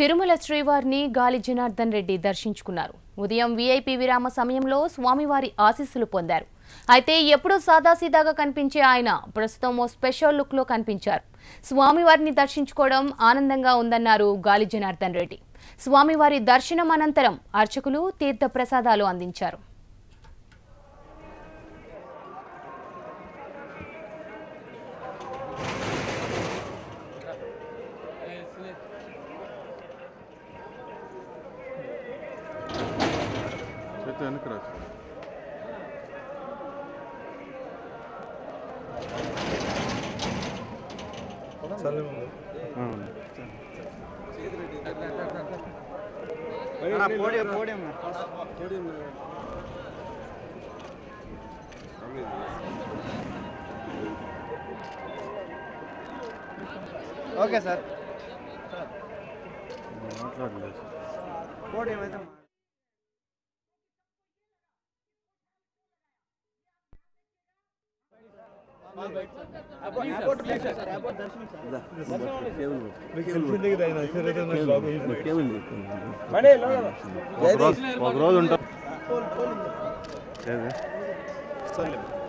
తిరుమల శ్రీవారిని గాలి జనార్దన్ రెడ్డి దర్శించుకున్నారు ఉదయం వీఐపీ విరామ సమయంలో స్వామివారి ఆశీస్సులు పొందారు అయితే ఎప్పుడూ సాదాసీదాగా కనిపించే ఆయన ప్రస్తుతం ఓ స్పెషల్ లుక్లో కనిపించారు స్వామివారిని దర్శించుకోవడం ఆనందంగా ఉందన్నారు గాలి జనార్దన్ రెడ్డి స్వామివారి దర్శనం అనంతరం అర్చకులు తీర్థ ప్రసాదాలు అందించారు చేతి వెనక్కి రా పోడియం పోడియం ఓకే సార్ మాట్లాడలేదు పోడియం అయితే ఒక రోజు ఉంటాం ఏది?